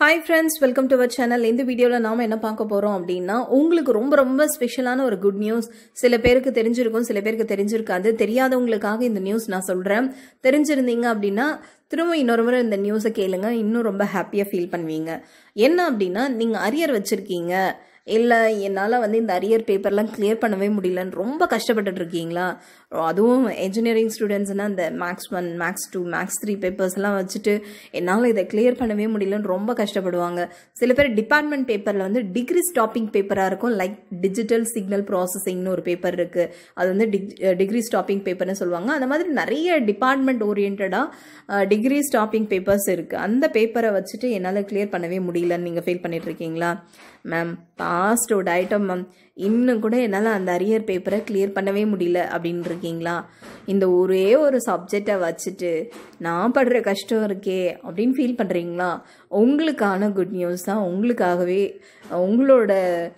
hi friends welcome to our channel இந்த வீடியோவில் நாம் என்ன பார்க்க போகிறோம் அப்படின்னா உங்களுக்கு ரொம்ப ரொம்ப ஸ்பெஷலான ஒரு குட் நியூஸ் சில பேருக்கு தெரிஞ்சிருக்கும் சில பேருக்கு தெரிஞ்சிருக்காது தெரியாதவங்களுக்காக இந்த நியூஸ் நான் சொல்கிறேன் தெரிஞ்சிருந்தீங்க அப்படின்னா திரும்ப இன்னொரு முறை இந்த நியூஸை கேளுங்க இன்னும் ரொம்ப ஹாப்பியாக ஃபீல் பண்ணுவீங்க என்ன அப்படின்னா நீங்கள் அரியர் வச்சுருக்கீங்க இல்லை என்னால் வந்து இந்த அரியர் பேப்பர்லாம் கிளியர் பண்ணவே முடியலன்னு ரொம்ப கஷ்டப்பட்டுட்டு இருக்கீங்களா அதுவும் என்ஜினியரிங் ஸ்டூடெண்ட்ஸ்னால் இந்த maths one maths two maths three பேப்பர்ஸ்லாம் வச்சுட்டு என்னால் இதை கிளியர் பண்ணவே முடியலன்னு ரொம்ப கஷ்டப்படுவாங்க சில பேர் டிபார்ட்மெண்ட் பேப்பரில் வந்து டிகிரி ஸ்டாப்பிங் பேப்பராக இருக்கும் லைக் டிஜிட்டல் சிக்னல் ப்ராசஸிங்னு ஒரு பேப்பர் இருக்குது அது வந்து டிக் டிகிரி ஸ்டாப்பிங் பேப்பர்னு சொல்லுவாங்க அந்த மாதிரி நிறைய டிபார்ட்மெண்ட் ஓரியன்டாக டிகிரி ஸ்டாப்பிங் பேப்பர்ஸ் இருக்குது அந்த பேப்பரை வச்சுட்டு என்னால் கிளியர் பண்ணவே முடியலன்னு நீங்கள் ஃபீல் பண்ணிட்டு இருக்கீங்களா மேம் பாஸ்டோட ஐட்டம் மேம் இன்னும் கூட என்னால் அந்த அரியர் பேப்பரை கிளியர் பண்ணவே முடியல அப்படின்னு இருக்கீங்களா இந்த ஒரே ஒரு சப்ஜெக்டை வச்சுட்டு நான் படுற கஷ்டம் இருக்கே அப்படின்னு ஃபீல் பண்ணுறீங்களா உங்களுக்கான குட் நியூஸ் தான் உங்களுக்காகவே உங்களோட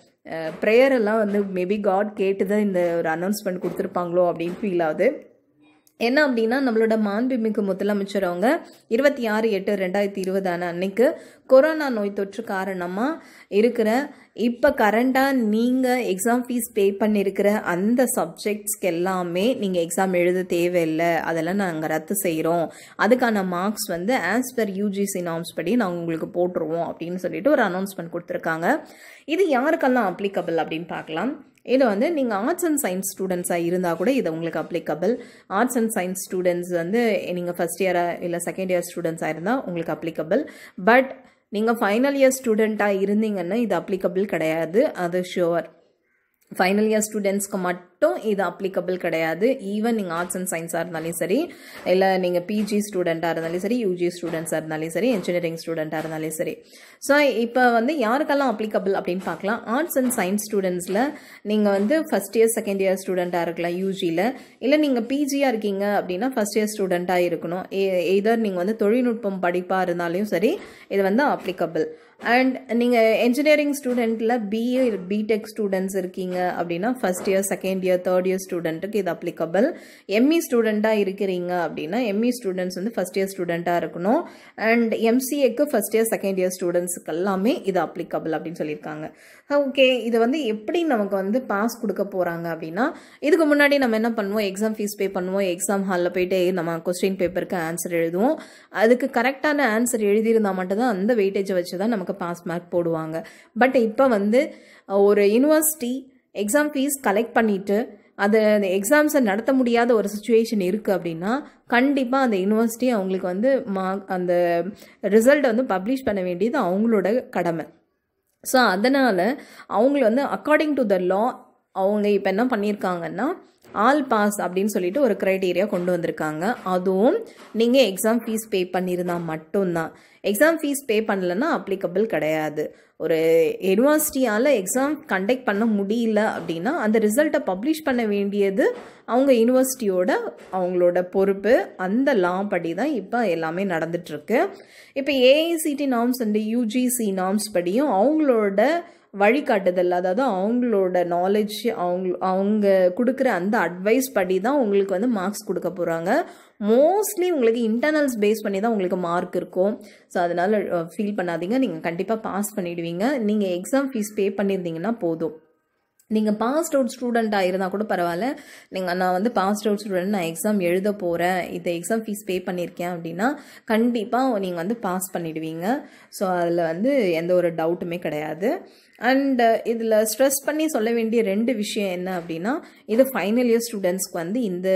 ப்ரேயர் எல்லாம் வந்து மேபி காட் கேட்டு தான் இந்த ஒரு அனௌன்ஸ்மெண்ட் கொடுத்துருப்பாங்களோ அப்படின்னு ஃபீல் ஆகுது என்ன அப்படின்னா நம்மளோட மாண்புமிகு முதலமைச்சர் அவங்க இருபத்தி ஆறு எட்டு ரெண்டாயிரத்தி இருபதான அன்னைக்கு கொரோனா நோய் தொற்று காரணமாக இருக்கிற இப்போ கரண்டாக நீங்கள் எக்ஸாம் ஃபீஸ் பே பண்ணியிருக்கிற அந்த சப்ஜெக்ட்ஸ்க்கு எல்லாமே நீங்கள் எக்ஸாம் எழுத தேவையில்லை அதெல்லாம் நாங்கள் ரத்து செய்கிறோம் அதுக்கான மார்க்ஸ் வந்து ஆஸ் பர் யூஜிசி நார்ம்ஸ் படி நாங்கள் உங்களுக்கு போட்டுருவோம் அப்படின்னு சொல்லிட்டு ஒரு அனௌன்ஸ்மெண்ட் கொடுத்துருக்காங்க இது யாருக்கெல்லாம் அப்ளிகபிள் அப்படின்னு பார்க்கலாம் இது வந்து நீங்கள் ஆர்ட்ஸ் அண்ட் சயின்ஸ் ஸ்டூடெண்ட்ஸாக இருந்தால் கூட இது உங்களுக்கு applicable arts and science students வந்து நீங்கள் ஃபஸ்ட் இயராக இல்லை செகண்ட் இயர் ஸ்டூடெண்ட்ஸாக இருந்தால் உங்களுக்கு அப்ளிகபிள் பட் நீங்கள் ஃபைனல் இயர் ஸ்டூடெண்ட்டாக இருந்தீங்கன்னா இது அப்ளிகபிள் கிடையாது அது ஷுவர் ஃபைனல் இயர் ஸ்டூடெண்ட்ஸ்க்கு மட்டும் இது அப்ளிகபிள் கிடையாது ஈவன் நீங்கள் ஆர்ட்ஸ் அண்ட் சயின்ஸாக இருந்தாலும் சரி இல்லை நீங்கள் பிஜி ஸ்டூடெண்ட்டாக இருந்தாலும் சரி யூஜி ஸ்டூடெண்ட்ஸாக இருந்தாலும் சரி இன்ஜினியரிங் ஸ்டூடெண்ட்டாக இருந்தாலும் சரி ஸோ இப்போ வந்து யாருக்கெல்லாம் அப்ளிகபிள் அப்படின்னு பார்க்கலாம் ஆர்ட்ஸ் அண்ட் சயின்ஸ் ஸ்டூடெண்ட்ஸில் நீங்கள் வந்து ஃபஸ்ட் இயர் செகண்ட் இயர் ஸ்டூடெண்ட்டாக இருக்கலாம் யூஜியில் இல்லை நீங்கள் பிஜியாக இருக்கீங்க அப்படின்னா ஃபஸ்ட் இயர் ஸ்டூடெண்ட்டாக இருக்கணும் எதர் நீங்கள் வந்து தொழில்நுட்பம் படிப்பாக இருந்தாலும் சரி இது வந்து அப்ளிகபிள் அண்ட் நீங்கள் என்ஜினியரிங் ஸ்டூடெண்ட்டில் பிஏ பிடெக் ஸ்டூடெண்ட்ஸ் இருக்கீங்க அப்படின்னா first year second year third year ஸ்டூடெண்ட்டுக்கு இது அப்ளிகபிள் எம்இ ஸ்டூடெண்ட்டாக இருக்கிறீங்க அப்படின்னா எம்இ ஸ்டூடெண்ட்ஸ் வந்து ஃபஸ்ட் இயர் ஸ்டூடெண்ட்டாக இருக்கணும் அண்ட் எம்சிஏக்கு ஃபஸ்ட் இயர் செகண்ட் இயர் ஸ்டூடெண்ட்ஸுக்கு எல்லாமே இது அப்ளிகபிள் அப்படின்னு சொல்லியிருக்காங்க ஓகே இது வந்து எப்படி நமக்கு வந்து பாஸ் கொடுக்க போகிறாங்க அப்படின்னா இதுக்கு முன்னாடி நம்ம என்ன பண்ணுவோம் எக்ஸாம் ஃபீஸ் பே பண்ணுவோம் எக்ஸாம் ஹாலில் போயிட்டு நம்ம கொஸ்டின் பேப்பருக்கு ஆன்சர் எழுதுவோம் அதுக்கு கரெக்டான ஆன்சர் எழுதியிருந்தால் மட்டும்தான் அந்த வெயிட்டேஜை வச்சு தான் நமக்கு பாஸ் மார்க் போடுவாங்க பட் இப்போ வந்து ஒரு யூனிவர்சிட்டி எக்ஸாம் ஃபீஸ் கலெக்ட் பண்ணிவிட்டு அது அந்த எக்ஸாம்ஸை நடத்த முடியாத ஒரு சுச்சுவேஷன் இருக்குது அப்படின்னா கண்டிப்பாக அந்த யூனிவர்சிட்டி அவங்களுக்கு வந்து மா அந்த ரிசல்ட்டை வந்து பப்ளிஷ் பண்ண வேண்டியது அவங்களோட கடமை ஸோ அதனால் அவங்கள வந்து அக்கார்டிங் டு த லா அவங்க இப்போ என்ன பண்ணியிருக்காங்கன்னா ஆல் பாஸ் அப்படின்னு சொல்லிட்டு ஒரு க்ரைட்டீரியா கொண்டு வந்திருக்காங்க அதுவும் நீங்கள் எக்ஸாம் ஃபீஸ் பே பண்ணியிருந்தால் மட்டும்தான் எக்ஸாம் ஃபீஸ் பே பண்ணலன்னா அப்ளிகபிள் கிடையாது ஒரு யூனிவர்சிட்டியால் எக்ஸாம் கண்டக்ட் பண்ண முடியல அப்படின்னா அந்த ரிசல்ட்டை பப்ளிஷ் பண்ண வேண்டியது அவங்க யூனிவர்சிட்டியோட அவங்களோட பொறுப்பு அந்த லா படி தான் இப்போ எல்லாமே நடந்துட்டுருக்கு இப்போ AICTE norms and UGC norms படியும் அவங்களோட வழிகாட்டுதல் அதாவது அவங்களோட நாலேஜ் அவங்க அவங்க கொடுக்குற அந்த அட்வைஸ் படி தான் உங்களுக்கு வந்து மார்க்ஸ் கொடுக்க போகிறாங்க மோஸ்ட்லி உங்களுக்கு இன்டர்னல்ஸ் பேஸ் பண்ணி தான் உங்களுக்கு மார்க் இருக்கும் ஸோ அதனால் ஃபீல் பண்ணாதீங்க நீங்கள் கண்டிப்பாக பாஸ் பண்ணிடுவீங்க நீங்கள் எக்ஸாம் ஃபீஸ் பே பண்ணியிருந்தீங்கன்னா போதும் நீங்கள் பாஸ்ட் அவுட் ஸ்டூடெண்ட்டாக இருந்தால் கூட பரவாயில்ல நீங்கள் நான் வந்து பாஸ்ட் அவுட் ஸ்டூடெண்ட் நான் எக்ஸாம் எழுத போகிறேன் இந்த எக்ஸாம் ஃபீஸ் பே பண்ணியிருக்கேன் அப்படின்னா கண்டிப்பாக நீங்கள் வந்து பாஸ் பண்ணிடுவீங்க ஸோ அதில் வந்து எந்த ஒரு டவுட்டுமே கிடையாது அண்ட் இதில் ஸ்ட்ரெஸ் பண்ணி சொல்ல வேண்டிய ரெண்டு விஷயம் என்ன அப்படின்னா இது ஃபைனல் இயர் ஸ்டூடெண்ட்ஸ்க்கு வந்து இந்த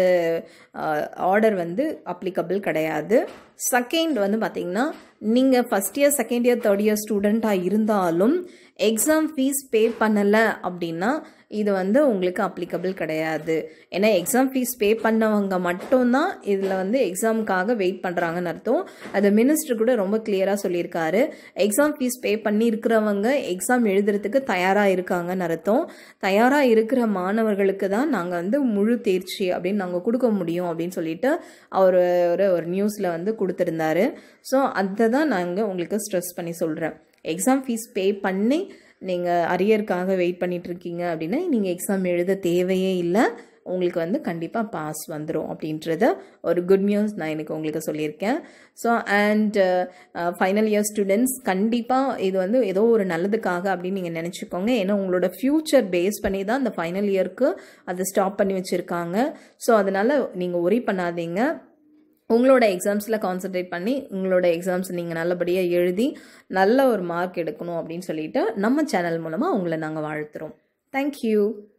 ஆர்டர் வந்து அப்ளிகபிள் கிடையாது செகண்ட் வந்து பார்த்திங்கன்னா நீங்கள் first year second year third year ஸ்டூடெண்ட்டாக இருந்தாலும் எக்ஸாம் ஃபீஸ் பே பண்ணலை அப்படின்னா இது வந்து உங்களுக்கு அப்ளிகபிள் கிடையாது ஏன்னா எக்ஸாம் ஃபீஸ் பே பண்ணவங்க மட்டும்தான் இதில் வந்து எக்ஸாமுக்காக வெயிட் பண்ணுறாங்கன்னு அர்த்தம் அது மினிஸ்டர் கூட ரொம்ப கிளியராக சொல்லியிருக்காரு எக்ஸாம் ஃபீஸ் பே பண்ணியிருக்கிறவங்க எக்ஸாம் எழுதுறதுக்கு தயாராக இருக்காங்கன்னு அர்த்தம் தயாராக இருக்கிற மாணவர்களுக்கு தான் நாங்கள் வந்து முழு தேர்ச்சி அப்படின்னு நாங்கள் கொடுக்க முடியும் அப்படின்னு சொல்லிட்டு அவர் ஒரு ஒரு நியூஸில் வந்து கொடுத்துருந்தாரு ஸோ அதை தான் நாங்கள் உங்களுக்கு ஸ்ட்ரெஸ் பண்ணி சொல்கிறேன் எக்ஸாம் ஃபீஸ் பே பண்ணி நீங்கள் அரியருக்காக வெயிட் பண்ணிட்டு இருக்கீங்க அப்படின்னா நீங்கள் எக்ஸாம் எழுத தேவையே இல்லை உங்களுக்கு வந்து கண்டிப்பாக பாஸ் வந்துடும் அப்படின்றத ஒரு குட் நியூஸ் நான் எனக்கு உங்களுக்கு சொல்லியிருக்கேன் so and final year students கண்டிப்பாக இது வந்து ஏதோ ஒரு நல்லதுக்காக அப்படின்னு நீங்கள் நினச்சிக்கோங்க ஏன்னா உங்களோட ஃப்யூச்சர் பேஸ் பண்ணி தான் இந்த ஃபைனல் இயர்க்கு அதை ஸ்டாப் பண்ணி வச்சுருக்காங்க ஸோ அதனால் நீங்கள் ஒரி பண்ணாதீங்க உங்களோட எக்ஸாம்ஸில் கான்சென்ட்ரேட் பண்ணி உங்களோட எக்ஸாம்ஸ் நீங்கள் நல்லபடியாக எழுதி நல்ல ஒரு மார்க் எடுக்கணும் அப்படின்னு சொல்லிட்டு நம்ம சேனல் மூலமாக உங்களை நாங்கள் வாழ்த்துறோம் தேங்க்யூ